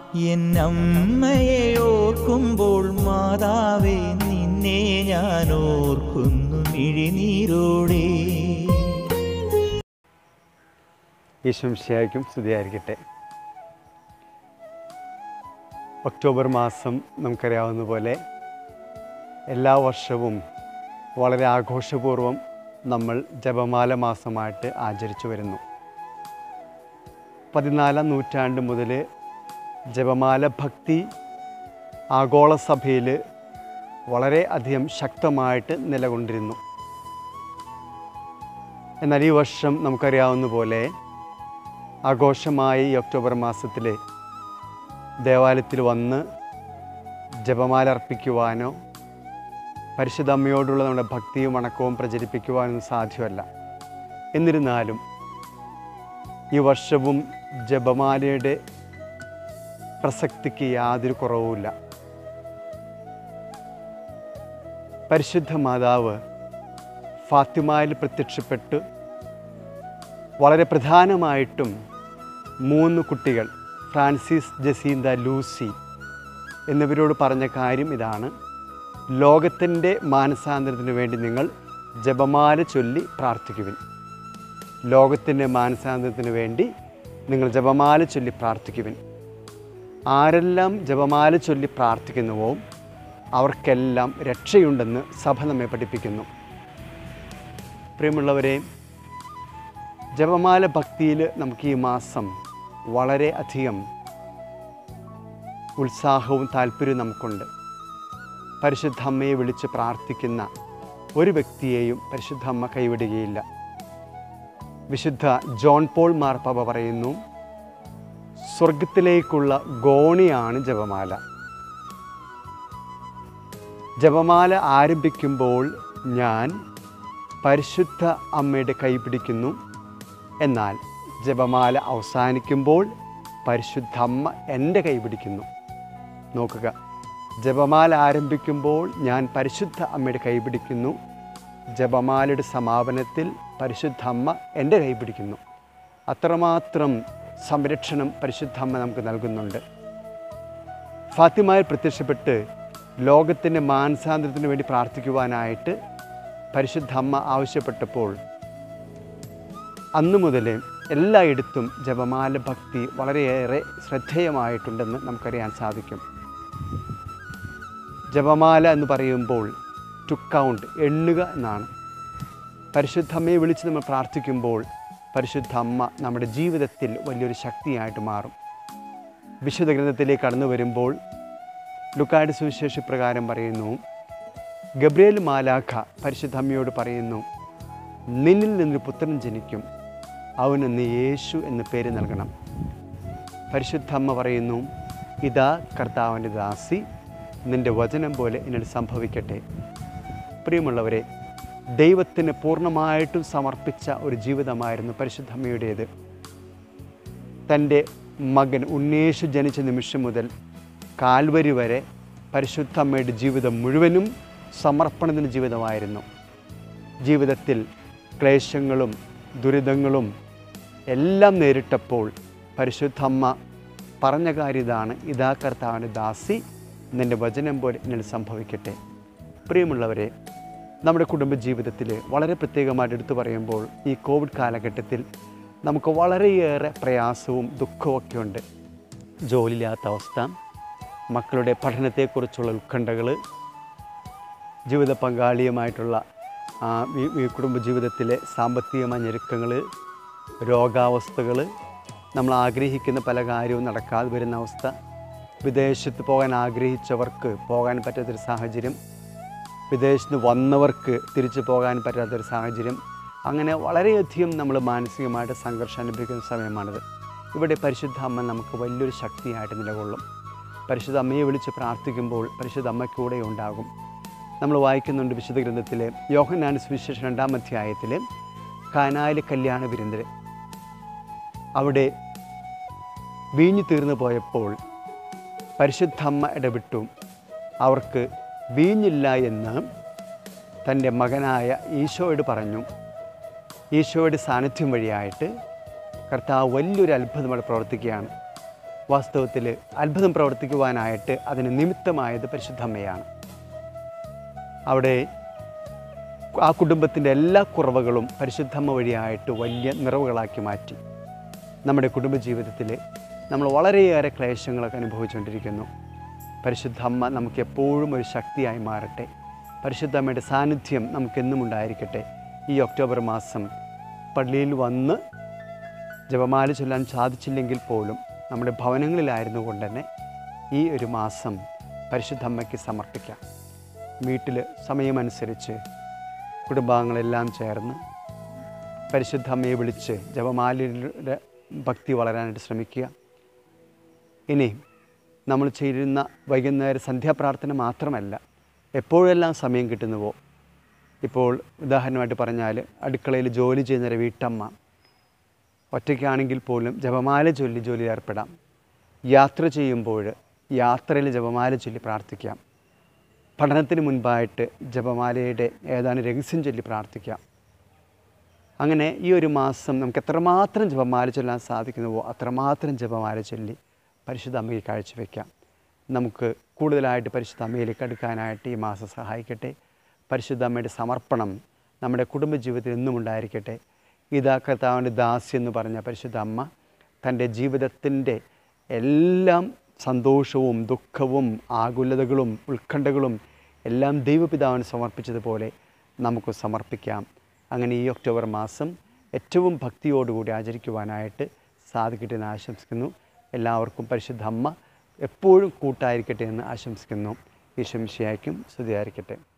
എന്നമ്മയെ ഓർക്കുമ്പോൾ മാതാവേ നിന്നെ ഞാൻ ഓർക്കുന്നു മിഴിനീരോടെ ഈശംശയായിരിക്കും സ്തുതിയായിരിക്കട്ടെ ഒക്ടോബർ മാസം നമുക്കറിയാവുന്ന പോലെ എല്ലാ വർഷവും വളരെ ആഘോഷപൂർവ്വം നമ്മൾ ജപമാല മാസമായിട്ട് ആചരിച്ചു വരുന്നു പതിനാലാം നൂറ്റാണ്ട് മുതൽ ജപമാല ഭക്തി ആഗോള സഭയിൽ വളരെ അധികം ശക്തമായിട്ട് നിലകൊണ്ടിരുന്നു എന്നാൽ ഈ വർഷം നമുക്കറിയാവുന്ന പോലെ ആഘോഷമായി ഈ ഒക്ടോബർ മാസത്തിൽ ദേവാലയത്തിൽ വന്ന് ജപമാല അർപ്പിക്കുവാനോ പരിശുദ്ധ അമ്മയോടുള്ള നമ്മുടെ ഭക്തിയും വണക്കവും പ്രചരിപ്പിക്കുവാനൊന്നും സാധ്യമല്ല എന്നിരുന്നാലും ഈ വർഷവും ജപമാലയുടെ പ്രസക്തിക്ക് യാതൊരു കുറവുമില്ല പരിശുദ്ധ മാതാവ് ഫാത്തിമയിൽ പ്രത്യക്ഷപ്പെട്ട് വളരെ പ്രധാനമായിട്ടും മൂന്ന് കുട്ടികൾ ഫ്രാൻസിസ് ജസീന്ത ലൂസി എന്നിവരോട് പറഞ്ഞ കാര്യം ഇതാണ് ലോകത്തിൻ്റെ മാനസാന്തരത്തിന് വേണ്ടി നിങ്ങൾ ജപമാല ചൊല്ലി പ്രാർത്ഥിക്കുവിൻ ലോകത്തിൻ്റെ മാനസാന്തരത്തിന് വേണ്ടി നിങ്ങൾ ജപമാല ചൊല്ലി പ്രാർത്ഥിക്കുവിൻ ആരെല്ലാം ജപമാല ചൊല്ലി പ്രാർത്ഥിക്കുന്നുവോ അവർക്കെല്ലാം രക്ഷയുണ്ടെന്ന് സഭ നമ്മെ പഠിപ്പിക്കുന്നു പ്രിയമുള്ളവരെ ജപമാല ഭക്തിയിൽ നമുക്ക് ഈ മാസം വളരെ അധികം ഉത്സാഹവും താല്പര്യവും നമുക്കുണ്ട് പരിശുദ്ധ അമ്മയെ വിളിച്ച് പ്രാർത്ഥിക്കുന്ന ഒരു വ്യക്തിയെയും പരിശുദ്ധ അമ്മ കൈവിടുകയില്ല വിശുദ്ധ ജോൺ പോൾ മാർപ്പാപ്പ പറയുന്നു സ്വർഗത്തിലേക്കുള്ള ഗോണിയാണ് ജപമാല ജപമാല ആരംഭിക്കുമ്പോൾ ഞാൻ പരിശുദ്ധ അമ്മയുടെ കൈ പിടിക്കുന്നു എന്നാൽ ജപമാല അവസാനിക്കുമ്പോൾ പരിശുദ്ധ അമ്മ എൻ്റെ കൈ പിടിക്കുന്നു നോക്കുക ജപമാല ആരംഭിക്കുമ്പോൾ ഞാൻ പരിശുദ്ധ അമ്മയുടെ കൈ പിടിക്കുന്നു ജപമാലയുടെ സമാപനത്തിൽ പരിശുദ്ധ അമ്മ എൻ്റെ കൈ പിടിക്കുന്നു അത്രമാത്രം സംരക്ഷണം പരിശുദ്ധ അമ്മ നമുക്ക് നൽകുന്നുണ്ട് ഫാത്തിമയിൽ പ്രത്യക്ഷപ്പെട്ട് ലോകത്തിൻ്റെ മാനസാന്തരത്തിന് വേണ്ടി പ്രാർത്ഥിക്കുവാനായിട്ട് പരിശുദ്ധ അമ്മ ആവശ്യപ്പെട്ടപ്പോൾ അന്നു മുതൽ എല്ലായിടത്തും ജപമാല ഭക്തി വളരെയേറെ ശ്രദ്ധേയമായിട്ടുണ്ടെന്ന് നമുക്കറിയാൻ സാധിക്കും ജപമാല എന്ന് പറയുമ്പോൾ ടു കൗണ്ട് എണ്ണുക എന്നാണ് പരിശുദ്ധ അമ്മയെ വിളിച്ച് നമ്മൾ പ്രാർത്ഥിക്കുമ്പോൾ പരിശുദ്ധ അമ്മ നമ്മുടെ ജീവിതത്തിൽ വലിയൊരു ശക്തിയായിട്ട് മാറും വിശുദ്ധ ഗ്രന്ഥത്തിലേക്ക് കടന്നു വരുമ്പോൾ ലുക്കായുടെ സുവിശേഷ പ്രകാരം പറയുന്നു ഗബ്രിയേൽ മാലാഖ പരിശുദ്ധ അമ്മയോട് പറയുന്നു നിന്നിൽ നിന്നൊരു പുത്രൻ ജനിക്കും അവന് നീ യേശു എന്ന് പേര് നൽകണം പരിശുദ്ധ അമ്മ പറയുന്നു ഇതാ കർത്താവിൻ്റെ ദാസി നിൻ്റെ വചനം പോലെ എന്നോട് സംഭവിക്കട്ടെ പ്രിയമുള്ളവരെ ദൈവത്തിന് പൂർണ്ണമായിട്ടും സമർപ്പിച്ച ഒരു ജീവിതമായിരുന്നു പരിശുദ്ധ അമ്മയുടേത് തൻ്റെ മകൻ ഉണ്ണേഷു ജനിച്ച നിമിഷം മുതൽ കാൽവരി വരെ പരിശുദ്ധ അമ്മയുടെ ജീവിതം മുഴുവനും സമർപ്പണത്തിൻ്റെ ജീവിതമായിരുന്നു ജീവിതത്തിൽ ക്ലേശങ്ങളും ദുരിതങ്ങളും എല്ലാം നേരിട്ടപ്പോൾ പരിശുദ്ധ അമ്മ പറഞ്ഞ കാര്യം ഇതാണ് ഇതാ കർത്താവിൻ്റെ ദാസി നിൻ്റെ വചനം പോലെ എന്നോട് സംഭവിക്കട്ടെ പ്രിയമുള്ളവരെ നമ്മുടെ കുടുംബജീവിതത്തിൽ വളരെ പ്രത്യേകമായിട്ട് എടുത്തു പറയുമ്പോൾ ഈ കോവിഡ് കാലഘട്ടത്തിൽ നമുക്ക് വളരെയേറെ പ്രയാസവും ദുഃഖവും ഒക്കെ ഉണ്ട് ജോലിയില്ലാത്ത അവസ്ഥ മക്കളുടെ പഠനത്തെക്കുറിച്ചുള്ള ഉത്കണ്ഠകൾ ജീവിത പങ്കാളിയുമായിട്ടുള്ള ആ, ഈ ഈ കുടുംബജീവിതത്തിലെ സാമ്പത്തികമായ ഞെരുക്കങ്ങൾ രോഗാവസ്ഥകൾ നമ്മൾ ആഗ്രഹിക്കുന്ന പല കാര്യവും നടക്കാതെ വരുന്ന അവസ്ഥ വിദേശത്ത് പോകാൻ ആഗ്രഹിച്ചവർക്ക് പോകാൻ പറ്റാത്തൊരു സാഹചര്യം വിദേശത്ത് വന്നവർക്ക് തിരിച്ചു പോകാൻ പറ്റാത്തൊരു സാഹചര്യം അങ്ങനെ വളരെയധികം നമ്മൾ മാനസികമായിട്ട് സംഘർഷം അനുഭവിക്കുന്ന സമയമാണിത് ഇവിടെ പരിശുദ്ധ അമ്മ നമുക്ക് വലിയൊരു ശക്തിയായിട്ട് നിലകൊള്ളും പരിശുദ്ധ അമ്മയെ വിളിച്ച് പ്രാർത്ഥിക്കുമ്പോൾ പരിശുദ്ധ അമ്മ കൂടെ ഉണ്ടാകും നമ്മൾ വായിക്കുന്നുണ്ട് വിശുദ്ധ ഗ്രന്ഥത്തിലെ യോഹനാൻ സുവിശേഷം രണ്ടാം അധ്യായത്തിൽ കാനായിലെ കല്യാണ വിരുന്നിൽ അവിടെ വീഞ്ഞു തീർന്നു പോയപ്പോൾ പരിശുദ്ധ അമ്മ ഇടപെട്ടു അവർക്ക് വീഞ്ഞില്ല എന്ന് തൻ്റെ മകനായ ഈശോയോട് പറഞ്ഞു ഈശോയുടെ സാന്നിധ്യം വഴിയായിട്ട് കർത്താവ് വലിയൊരു അത്ഭുതം അവിടെ പ്രവർത്തിക്കുകയാണ് വാസ്തവത്തിൽ അത്ഭുതം പ്രവർത്തിക്കുവാനായിട്ട് അതിന് നിമിത്തമായത് പരിശുദ്ധമ്മയാണ് അവിടെ ആ കുടുംബത്തിൻ്റെ എല്ലാ കുറവുകളും പരിശുദ്ധമ്മ വഴിയായിട്ട് വലിയ നിറവുകളാക്കി മാറ്റി നമ്മുടെ കുടുംബജീവിതത്തിൽ നമ്മൾ വളരെയേറെ ക്ലേശങ്ങളൊക്കെ അനുഭവിച്ചുകൊണ്ടിരിക്കുന്നു പരിശുദ്ധമ്മ നമുക്ക് എപ്പോഴും ഒരു ശക്തിയായി മാറട്ടെ പരിശുദ്ധമ്മയുടെ സാന്നിധ്യം നമുക്കെന്നും ഉണ്ടായിരിക്കട്ടെ ഈ ഒക്ടോബർ മാസം പള്ളിയിൽ വന്ന് ജപമാല ചൊല്ലാൻ സാധിച്ചില്ലെങ്കിൽ പോലും നമ്മുടെ ഭവനങ്ങളിലായിരുന്നു കൊണ്ട് തന്നെ ഈ ഒരു മാസം പരിശുദ്ധമ്മയ്ക്ക് സമർപ്പിക്കാം വീട്ടിൽ സമയമനുസരിച്ച് കുടുംബാംഗങ്ങളെല്ലാം ചേർന്ന് പരിശുദ്ധ അമ്മയെ വിളിച്ച് ജപമാലയുടെ ഭക്തി വളരാനായിട്ട് ശ്രമിക്കുക ഇനി നമ്മൾ ചെയ്യുന്ന വൈകുന്നേര സന്ധ്യാപ്രാർത്ഥന മാത്രമല്ല എപ്പോഴെല്ലാം സമയം കിട്ടുന്നുവോ ഇപ്പോൾ ഉദാഹരണമായിട്ട് പറഞ്ഞാൽ അടുക്കളയിൽ ജോലി ചെയ്യുന്ന ഒരു വീട്ടമ്മ ഒറ്റയ്ക്കാണെങ്കിൽ പോലും ജപമാല ചൊല്ലി ജോലി ഏർപ്പെടാം യാത്ര ചെയ്യുമ്പോൾ യാത്രയിൽ ജപമാല ചൊല്ലി പ്രാർത്ഥിക്കാം പഠനത്തിന് മുൻപായിട്ട് ജപമാലയുടെ ഏതാനും രഹസ്യം ചൊല്ലി പ്രാർത്ഥിക്കാം അങ്ങനെ ഈ ഒരു മാസം നമുക്ക് എത്രമാത്രം ജപമാല ചൊല്ലാൻ സാധിക്കുന്നുവോ അത്രമാത്രം ജപമാല ചൊല്ലി പരിശുദ്ധ അമ്മയ്ക്ക് കാഴ്ചവെക്കാം നമുക്ക് കൂടുതലായിട്ട് പരിശുദ്ധ അമ്മയിലേക്ക് അടുക്കാനായിട്ട് ഈ മാസം സഹായിക്കട്ടെ പരിശുദ്ധ അമ്മയുടെ സമർപ്പണം നമ്മുടെ കുടുംബജീവിതത്തിൽ എന്നും ഉണ്ടായിരിക്കട്ടെ ഇതാ കർത്താവിൻ്റെ ദാസി എന്ന് പറഞ്ഞ പരിശുദ്ധ അമ്മ തൻ്റെ ജീവിതത്തിൻ്റെ എല്ലാം സന്തോഷവും ദുഃഖവും ആകുലതകളും ഉത്കണ്ഠകളും എല്ലാം ദൈവപിതാവിന് സമർപ്പിച്ചതുപോലെ നമുക്ക് സമർപ്പിക്കാം അങ്ങനെ ഈ ഒക്ടോബർ മാസം ഏറ്റവും ഭക്തിയോടുകൂടി ആചരിക്കുവാനായിട്ട് സാധിക്കട്ടെ എന്ന് ആശംസിക്കുന്നു എല്ലാവർക്കും പരിശുദ്ധ അമ്മ എപ്പോഴും കൂട്ടായിരിക്കട്ടെ എന്ന് ആശംസിക്കുന്നു ഈശംശയായിരിക്കും സ്തുതിയായിരിക്കട്ടെ